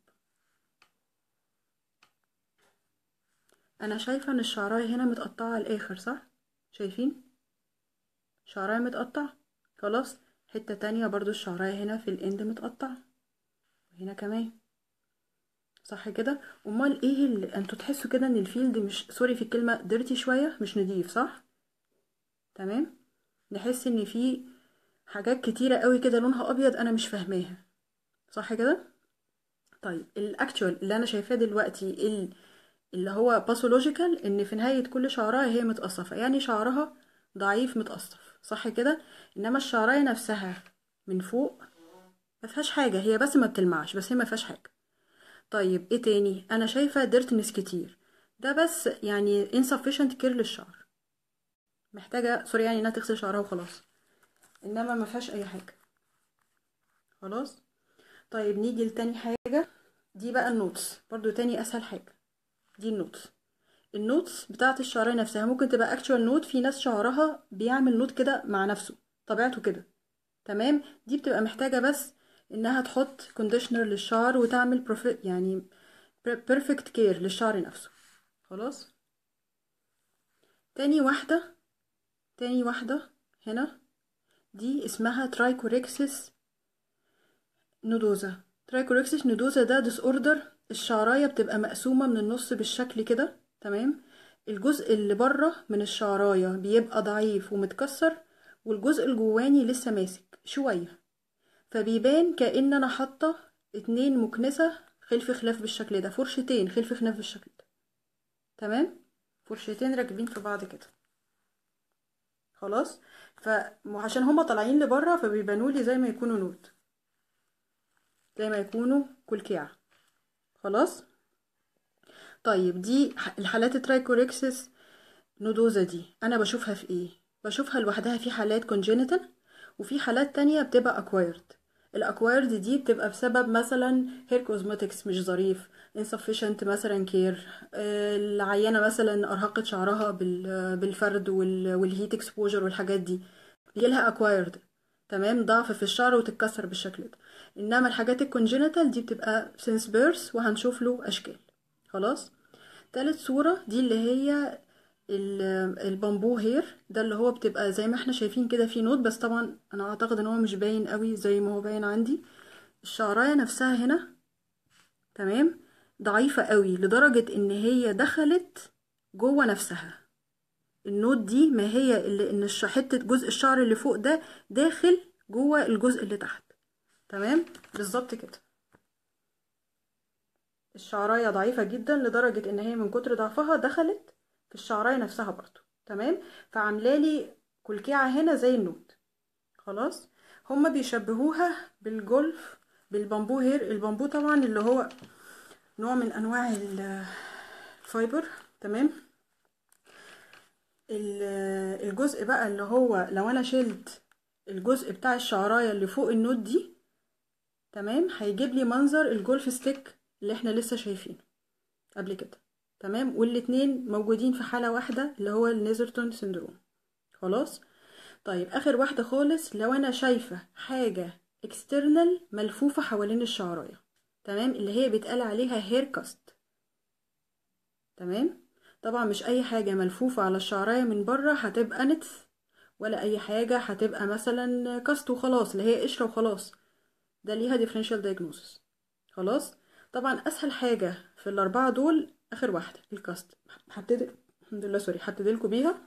انا شايفه ان الشعرايه هنا متقطعه على الاخر صح شايفين شعرايه متقطع خلاص حته تانية برضو الشعرايه هنا في الاند متقطع وهنا كمان صح كده امال ايه اللي انتوا تحسوا كده ان الفيلد مش سوري في الكلمه ديرتي شويه مش نضيف صح تمام نحس ان في حاجات كتيره قوي كده لونها ابيض انا مش فاهماها صح كده طيب الاكتوال اللي انا شايفاه دلوقتي اللي هو باثولوجيكال ان في نهايه كل شعرايه هي متقصفه يعني شعرها ضعيف متقصف صح كده انما الشعرايه نفسها من فوق ما فيهاش حاجه هي بس ما بتلمعش بس هي ما فيهاش حاجه طيب ايه تاني انا شايفه ديرتنس كتير ده بس يعني insufficient كير للشعر محتاجه سوري يعني انها تغسل شعرها وخلاص انما ما فيهاش اي حاجه خلاص طيب نيجي لتاني حاجه دي بقى النوتس برضو تاني اسهل حاجه دي النوتس النوتس بتاعت الشعرية نفسها ممكن تبقى اكتوال نوت في ناس شعرها بيعمل نوت كده مع نفسه طبيعته كده تمام دي بتبقى محتاجة بس انها تحط كونديشنر للشعر وتعمل بروفي يعني بيرفكت كير للشعر نفسه خلاص تاني واحدة تاني واحدة هنا دي اسمها ترايكوريكسيس نودوزا ترايكوريكسيس نودوزا ده ديس اوردر الشعراية بتبقى مقسومة من النص بالشكل كده تمام الجزء اللي بره من الشعراية بيبقى ضعيف ومتكسر والجزء الجواني لسه ماسك شوية فبيبان كأن أنا حاطة اتنين مكنسة خلف خلاف بالشكل ده فرشتين خلف خلاف بالشكل ده تمام فرشتين راكبين في بعض كده خلاص فعشان هما طالعين لبره فبيبانوا لي زي ما يكونوا نود زي ما يكونوا كلكيعة خلاص طيب دي الحالات الترايكوريكسس نودوزا دي انا بشوفها في ايه بشوفها لوحدها في حالات كونجينيتال وفي حالات تانية بتبقى اكوايرد الاكوايرد دي بتبقى بسبب مثلا هير كوزماتكس مش ظريف insufficient مثلا كير العيانه مثلا ارهقت شعرها بالفرد والهيت اكسبوجر والحاجات دي يجيلها اكوايرد تمام ضعف في الشعر وتتكسر بالشكل ده انما الحاجات الكونجينيتال دي بتبقى سينس بيرث وهنشوف له اشكال خلاص تالت صورة دي اللي هي البامبو هير ده اللي هو بتبقى زي ما احنا شايفين كده في نوت بس طبعا انا اعتقد ان هو مش باين قوي زي ما هو باين عندي الشعرايه نفسها هنا تمام ضعيفة قوي لدرجة ان هي دخلت جوه نفسها النوت دي ما هي اللي ان حتة جزء الشعر اللي فوق ده داخل جوه الجزء اللي تحت تمام بالظبط كده الشعرايه ضعيفة جدا لدرجة ان هي من كتر ضعفها دخلت في الشعرايه نفسها برضو تمام فعاملالي كلكيعة هنا زي النوت خلاص هما بيشبهوها بالجولف بالبامبو هير البامبو طبعا اللي هو نوع من انواع الفايبر تمام الجزء بقى اللي هو لو انا شلت الجزء بتاع الشعرايه اللي فوق النوت دي تمام هيجيب لي منظر الجولف ستيك اللي احنا لسه شايفينه قبل كده تمام والاتنين موجودين في حاله واحده اللي هو النيزرتون سيندروم خلاص طيب اخر واحده خالص لو انا شايفه حاجه اكسترنال ملفوفه حوالين الشعرايه تمام اللي هي بيتقال عليها هير كاست تمام طبعا مش اي حاجه ملفوفه على الشعرايه من بره هتبقى نتس ولا اي حاجه هتبقى مثلا كاست وخلاص اللي هي قشره وخلاص ده ليها ديفرنشال diagnosis خلاص طبعا اسهل حاجه في الاربعه دول اخر واحده الكاست هبتدي الحمد لله سوري هبتدي لكم بيها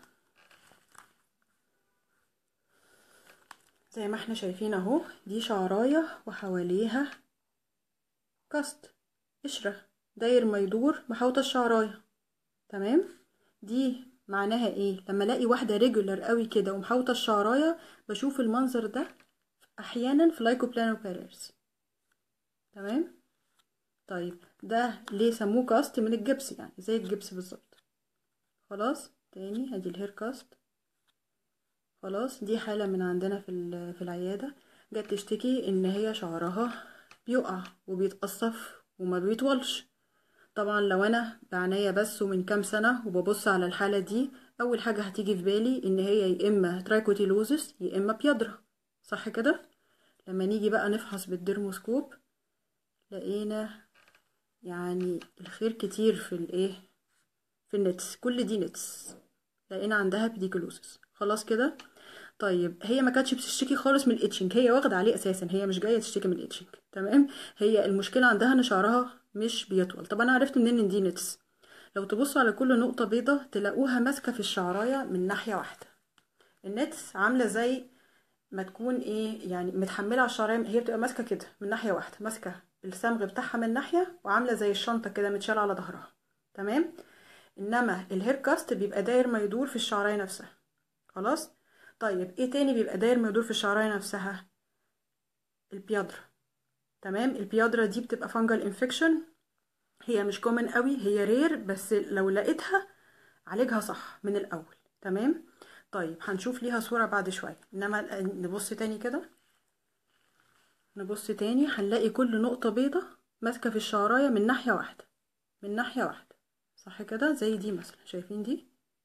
زي ما احنا شايفين اهو دي شعرايه وحواليها كاست قشرة داير ما يدور محاوطة الشعراية تمام دي معناها ايه لما الاقي واحدة ريجولر قوي كده ومحاوطة الشعراية بشوف المنظر ده احيانا في لايكوبلانو باريرز تمام طيب ده ليه سموه كاست من الجبس يعني زي الجبس بالظبط خلاص تاني ادي الهير كاست خلاص دي حالة من عندنا في في العيادة جت تشتكي ان هي شعرها بيقع وبيتقصف وما بيطولش طبعا لو انا بعناية بس ومن كام سنة وببص على الحالة دي اول حاجة هتيجي في بالي ان هي يا اما ترايكوتيلوزس يا اما بيضرة صح كده لما نيجي بقى نفحص بالديرموسكوب لقينا يعني الخير كتير في الايه في النتس كل دي نتس لقينا عندها بيديكلوزس خلاص كده طيب هي ما كانتش بتشتكي خالص من الاتشنج هي واخده عليه اساسا هي مش جايه تشتكي من الاتشنج تمام هي المشكله عندها ان شعرها مش بيطول طب انا عرفت منين ان دي نتس لو تبصوا على كل نقطه بيضه تلاقوها ماسكه في الشعرايه من ناحيه واحده النتس عامله زي ما تكون ايه يعني متحمله على الشعرايه هي بتبقى ماسكه كده من ناحيه واحده ماسكه الصمغ بتاعها من ناحيه وعامله زي الشنطه كده متشاله على ظهرها تمام انما الهير كاست بيبقى داير ما يدور في الشعرايه نفسها خلاص طيب ايه تاني بيبقى داير ما يدور في الشعرايه نفسها البيادرا تمام البيادرا دي بتبقى فانجل انفكشن هي مش كومن قوي هي رير بس لو لقيتها عالجها صح من الاول تمام طيب هنشوف ليها صورة بعد شوية انما نبص تاني كده نبص تاني هنلاقي كل نقطة بيضة ماسكة في الشعراية من ناحية واحدة من ناحية واحدة صح كده زي دي مثلا شايفين دي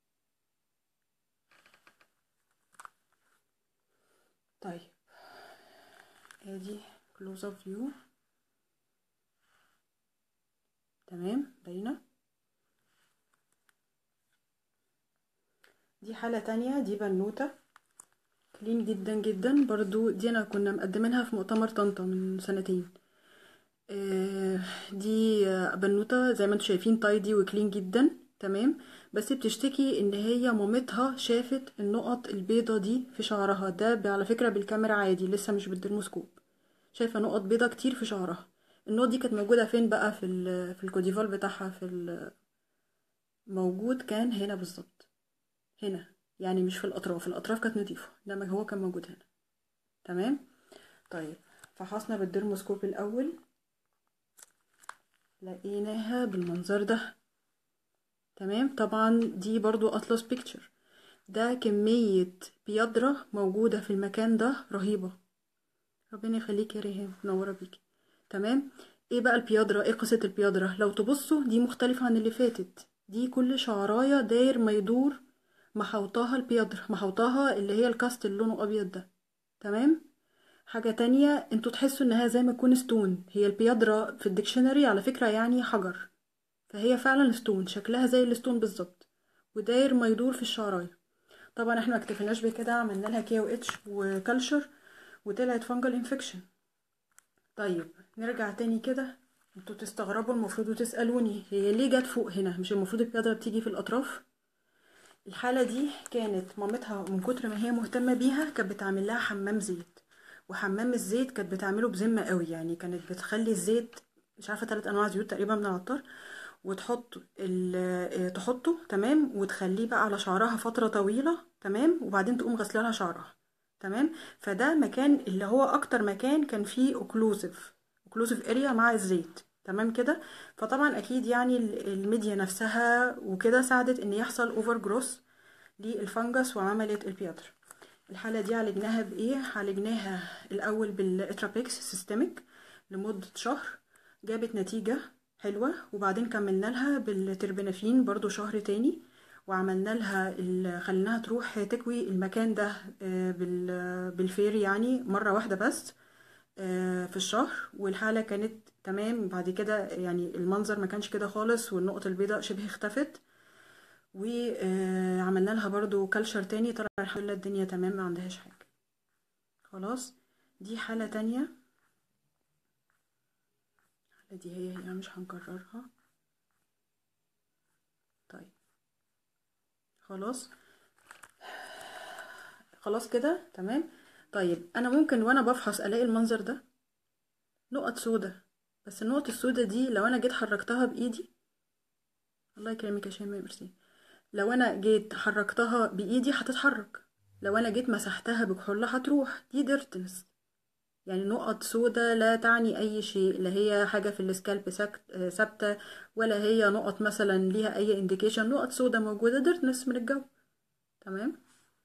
طيب ادي كلوز اب فيو تمام باينه دي حالة تانية دي بنوتة كلين جدا جدا برضو دي انا كنا مقدمينها في مؤتمر طنطا من سنتين دي بنوتة زي ما انتم شايفين تايدي وكلين جدا تمام بس بتشتكي ان هي مامتها شافت النقط البيضة دي في شعرها ده على فكرة بالكاميرا عادي لسه مش بالدرموسكوب شايفة نقط بيضة كتير في شعرها النوت دي كانت موجودة فين بقى في ال في الكوديفال بتاعها في ال موجود كان هنا بالظبط هنا يعني مش في الأطراف الأطراف كانت نضيفة إنما هو كان موجود هنا تمام طيب فحصنا بالديرموسكوب الأول لقيناها بالمنظر ده تمام طبعا دي برضو أطلس بيكتشر ده كمية بيضرة موجودة في المكان ده رهيبة ربنا يخليك يا ريهام منورة بيكي تمام ايه بقى البياضرة ايه قصة البياضرة لو تبصوا دي مختلفة عن اللي فاتت دي كل شعراية داير ما يدور محوطاها البياضرة محوطاها اللي هي الكاست اللي لونه ابيض ده تمام حاجة تانية انتوا تحسوا انها زي ما تكون ستون هي البياضرة في الديكشنري على فكرة يعني حجر فهي فعلا ستون شكلها زي الستون بالظبط وداير ما يدور في الشعراية طبعا احنا ما اكتفيناش بكده عملنا لها كي او اتش وكالشر وطلعت فانجل انفكشن طيب نرجع تاني كده انتوا تستغربوا المفروض وتسألوني هي ليه جت فوق هنا مش المفروض البيضة بتيجي في الأطراف الحالة دي كانت مامتها من كتر ما هي مهتمة بيها كانت بتعمل لها حمام زيت وحمام الزيت كانت بتعمله بذمة قوي يعني كانت بتخلي الزيت مش عارفة تلات أنواع زيوت تقريبا من العطار وتحط ال- تحطه تمام وتخليه بقى على شعرها فترة طويلة تمام وبعدين تقوم غسله لها شعرها تمام فده مكان اللي هو اكتر مكان كان فيه اوكلوزيف اوكلوزيف اريا مع الزيت تمام كده فطبعا اكيد يعني ال- الميديا نفسها وكده ساعدت ان يحصل اوفر جروس للفنجس وعملت البياتر الحالة دي عالجناها بايه عالجناها الاول بالاترابيكس سيستميك لمدة شهر جابت نتيجة حلوة وبعدين كملنا لها بالتربنافين برضو شهر تاني وعملنا لها ال- خليناها تروح تكوي المكان ده آه، بال- بالفير يعني مرة واحدة بس آه، في الشهر والحالة كانت تمام بعد كده يعني المنظر ما كانش كده خالص والنقط البيضاء شبه اختفت وعملنا لها برضو كالشر تاني طلع الحمد لله الدنيا تمام ما عندهاش حاجة خلاص دي حالة تانية الحالة دي هي هي مش هنكررها طيب خلاص خلاص كده تمام طيب انا ممكن وانا بفحص الاقي المنظر ده نقط سودة بس النقط السودة دي لو انا جيت حركتها بايدي الله يكرمك يا شيماء ميرسي لو انا جيت حركتها بايدي هتتحرك لو انا جيت مسحتها بكحولة هتروح دي ديرتنس يعني نقط سودة لا تعني اي شيء لا هي حاجة في السكالب سك- آه، ثابتة ولا هي نقط مثلا ليها اي انديكيشن نقط سودة موجودة ديرتنس من الجو تمام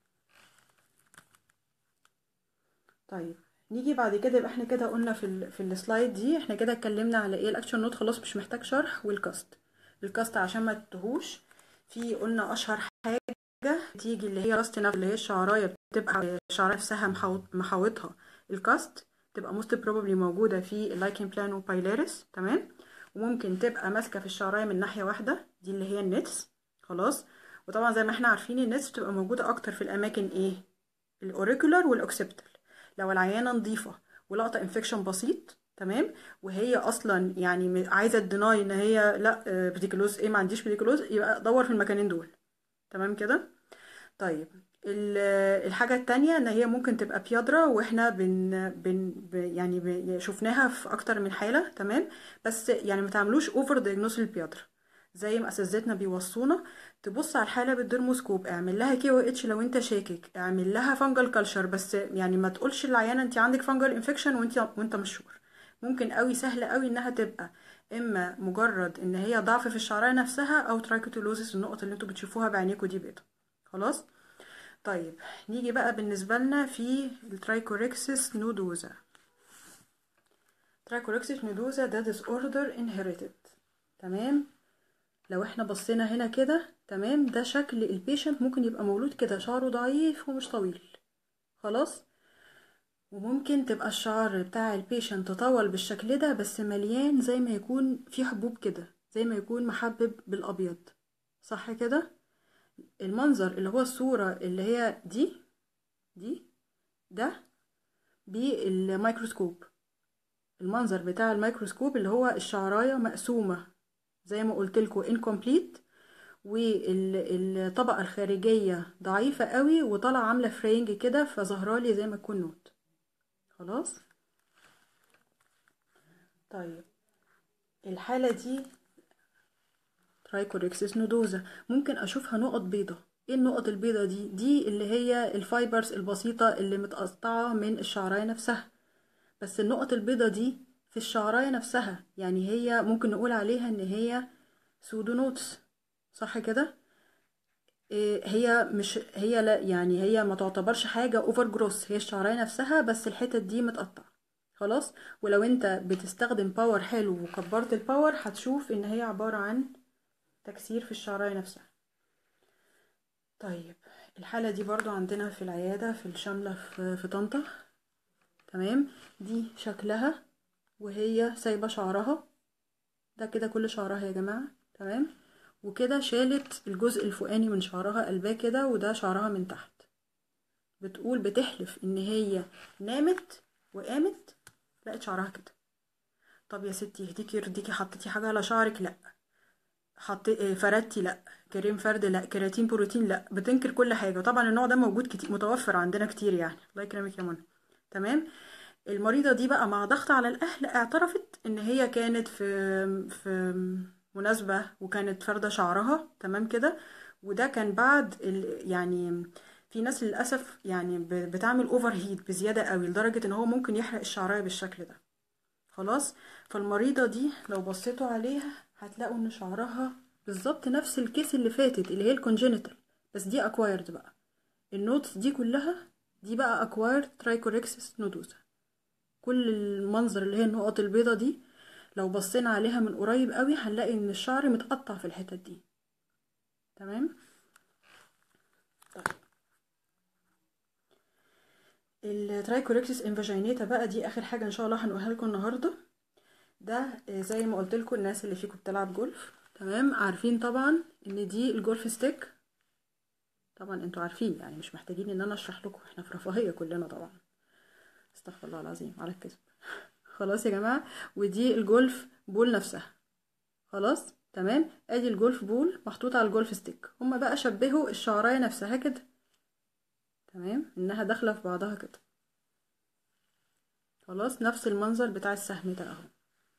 طيب نيجي بعد كده يبقى احنا كده قلنا في ال في السلايد دي احنا كده اتكلمنا على ايه الاكشن نوت خلاص مش محتاج شرح والكاست الكاست عشان ما تتوهوش في قلنا اشهر حاجه تيجي اللي هي راست نفس اللي هي الشعرايه بتبقى الشعرايه نفسها محاوط محاوطها الكاست تبقى موست بروبابلي موجوده في اللايكن بلانو بايلاريس تمام وممكن تبقى ماسكه في الشعرايه من ناحيه واحده دي اللي هي النتس خلاص وطبعا زي ما احنا عارفين النتس بتبقى موجوده اكتر في الاماكن ايه الاوريكولار والاوكسيبتال لو العيانه نظيفه ولقطه انفكشن بسيط تمام وهي اصلا يعني م- عايزه تديناي ان هي لا آه، بيديكلوز ايه ما عنديش بيديكلوز يبقى دور في المكانين دول تمام كده طيب ال- الحاجة التانية ان هي ممكن تبقى بيادرة واحنا بن, بن ب- يعني ب- شفناها في اكتر من حالة تمام بس يعني ما تعملوش اوفر دايجنوس للبيادرة زي ما اساتذتنا بيوصونا تبص على الحالة بالدرموسكوب اعمل لها كي او اتش لو انت شاكك اعمل لها فانجل كلشر بس يعني ما تقولش للعيانة انت عندك فانجل انفكشن وانت وانت مش شور ممكن قوي سهل قوي انها تبقى اما مجرد ان هي ضعف في الشعرية نفسها او ترايكوتيلوزيس النقط اللي انتوا بتشوفوها بعينيكوا دي بيضة خلاص طيب نيجي بقى بالنسبة لنا في الترايكوريكسيس نودوزا ترايكوريكسيس نودوزا ده disorder inherited تمام لو احنا بصينا هنا كده تمام ده شكل البيشنت ممكن يبقى مولود كده شعره ضعيف ومش طويل خلاص وممكن تبقى الشعر بتاع البيشنت طول بالشكل ده بس مليان زي ما يكون في حبوب كده زي ما يكون محبب بالابيض صح كده المنظر اللي هو الصورة اللي هي دي دي ده بالميكروسكوب المنظر بتاع الميكروسكوب اللي هو الشعراية مقسومة زي ما قلت لكم incomplete والطبقة الخارجية ضعيفة قوي وطالعة عاملة فرينج كده فظهرالي زي ما تكون نوت خلاص طيب الحالة دي ترايكوريكسيس نودوزا ممكن اشوفها نقط بيضة ايه النقط البيضة دي دي اللي هي الفايبرز البسيطة اللي متقطعة من الشعراية نفسها بس النقط البيضة دي في الشعراية نفسها يعني هي ممكن نقول عليها ان هي سودونوتس صح كده إيه هي مش هي لا يعني هي ما تعتبرش حاجة اوفر جروس هي الشعراية نفسها بس الحتت دي متقطعة خلاص ولو انت بتستخدم باور حلو وكبرت الباور هتشوف ان هي عبارة عن تكسير في الشعراية نفسها طيب الحالة دي برضو عندنا في العيادة في الشاملة في, في طنطا تمام دي شكلها وهي سايبة شعرها ده كده كل شعرها يا جماعة تمام وكده شالت الجزء الفوقاني من شعرها قلباه كده وده شعرها من تحت بتقول بتحلف ان هي نامت وقامت لقت شعرها كده طب يا ستي يهديكي يرضيكي حطيتي حاجة على شعرك لا حطي فردتي لا كريم فرد لا كرياتين بروتين لا بتنكر كل حاجه وطبعا النوع ده موجود كتير متوفر عندنا كتير يعني الله يكرمك يا منى تمام المريضه دي بقى مع ضغط على الاهل اعترفت ان هي كانت في في مناسبه وكانت فارده شعرها تمام كده وده كان بعد ال يعني في ناس للاسف يعني بتعمل اوفر هيت بزياده قوي لدرجه ان هو ممكن يحرق الشعرايه بالشكل ده خلاص فالمريضه دي لو بصيتوا عليها هتلاقوا ان شعرها بالظبط نفس الكيس اللي فاتت اللي هي الكونجينيتال بس دي اكوايرد بقى النوتس دي كلها دي بقى اكوايرد ترايكوريكسيس نودوزا كل المنظر اللي هي النقط البيضة دي لو بصينا عليها من قريب قوي هنلاقي ان الشعر متقطع في الحتت دي تمام طيب الترايكوريكسيس انفاجينيتا بقى دي اخر حاجه ان شاء الله هنقولها لكم النهارده ده زي ما قلت لكم الناس اللي فيكم بتلعب جولف تمام عارفين طبعا ان دي الجولف ستيك طبعا انتوا عارفين يعني مش محتاجين ان انا اشرح لكم احنا في رفاهيه كلنا طبعا استغفر الله العظيم على الكذب خلاص يا جماعه ودي الجولف بول نفسها خلاص تمام ادي الجولف بول محطوطه على الجولف ستيك هما بقى شبهوا الشعرايه نفسها كده تمام انها داخله في بعضها كده خلاص نفس المنظر بتاع السهم ده اهو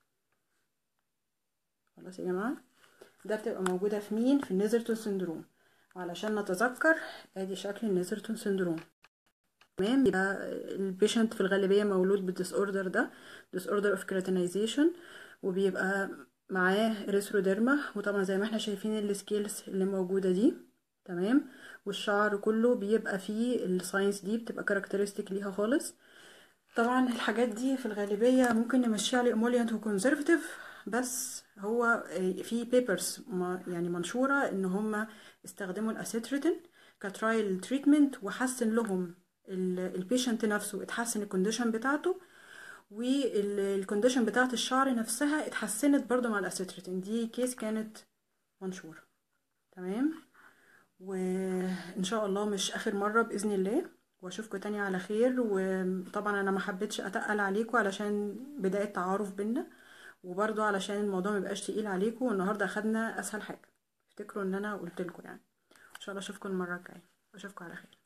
خلاص يا جماعه ده بتبقى موجوده في مين في النيزرتون سندروم وعلشان نتذكر ادي شكل النيزرتون سندروم تمام يبقى البيشنت في الغالبيه مولود بالديس اوردر ده ديس اوردر اوف كريتينايزيشن وبيبقى معاه ريسروديرما وطبعا زي ما احنا شايفين السكيلز اللي موجوده دي تمام والشعر كله بيبقى فيه الساينس دي بتبقى كاركترستيك ليها خالص طبعا الحاجات دي في الغالبيه ممكن نمشيها لإموليانت وكونزرفتيف بس هو في بيبرز يعني منشورة ان هم استخدموا الاسيتريتين كترايل تريتمنت وحسن لهم البيشنت نفسه اتحسن الكونديشن بتاعته والكونديشن بتاعت الشعر نفسها اتحسنت برضو مع الاسيتريتين دي كيس كانت منشورة تمام وان شاء الله مش اخر مرة باذن الله واشوفكم تاني على خير وطبعا انا ما حبيتش اتقل عليكم علشان بداية تعارف بينا وبرضو علشان الموضوع ميبقاش تقيل عليكم والنهارده اخدنا اسهل حاجه افتكروا ان انا قلت لكم يعني ان شاء الله اشوفكم المره الجايه اشوفكم على خير